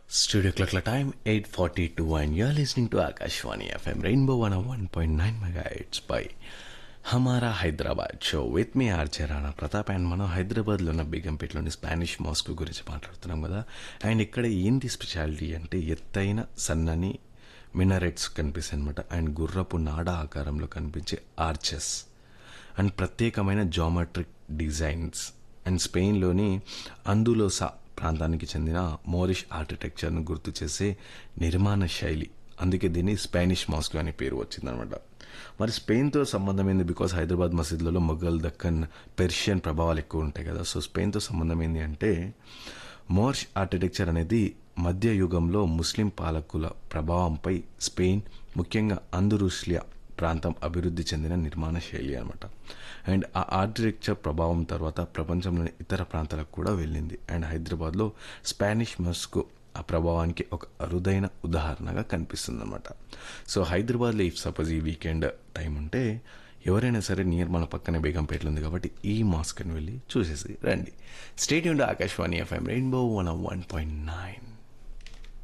Studio Clock time 8:42 and you're listening to Akashwani FM Rainbow 101.9 megahertz by Hamara Hyderabad show with me ఆర్చే Rana Pratap and మనం హైదరాబాద్లో ఉన్న బేగంపేటలోని Spanish mask గురించి మాట్లాడుతున్నాం కదా అండ్ ఇక్కడ ఏంటి స్పెషాలిటీ అంటే ఎత్తైన సన్నని మినరెట్స్ కనిపిస్తాయి అనమాట అండ్ గుర్రపు నాడ ఆకారంలో కనిపించే ఆర్చెస్ అండ్ ప్రత్యేకమైన జామెట్రిక్ డిజైన్స్ అండ్ స్పెయిన్లోని అందులోసా ప్రాంతానికి చెందిన మోరిష్ ఆర్కిటెక్చర్ను గుర్తు చేసే నిర్మాణ శైలి అందుకే దీన్ని స్పానిష్ మాస్క్ అనే పేరు వచ్చిందనమాట మరి స్పెయిన్తో సంబంధం ఏంది బికాస్ హైదరాబాద్ మసీదులలో మొఘల్ దక్కన్ పెర్షియన్ ప్రభావాలు ఎక్కువ ఉంటాయి కదా సో స్పెయిన్తో సంబంధం ఏంది అంటే మోర్ష్ ఆర్కిటెక్చర్ అనేది మధ్య యుగంలో ముస్లిం పాలకుల ప్రభావంపై స్పెయిన్ ముఖ్యంగా అందురుష్లియా ప్రాంతం అభివృద్ధి చెందిన నిర్మాణ శైలి అనమాట అండ్ ఆ ఆర్కిటెక్చర్ ప్రభావం తర్వాత ప్రపంచంలోని ఇతర ప్రాంతాలకు కూడా వెళ్ళింది అండ్ హైదరాబాద్లో స్పానిష్ మస్క్ ఆ ప్రభావానికి ఒక అరుదైన ఉదాహరణగా కనిపిస్తుంది అనమాట సో హైదరాబాద్లో ఇఫ్ సపోజ్ ఈ వీకెండ్ టైం ఉంటే ఎవరైనా సరే నియర్ మన పక్కనే బేగంపేటలో ఉంది కాబట్టి ఈ మాస్క్ అని వెళ్ళి చూసేసి రండి state Akashvani FM rainbow one one point nine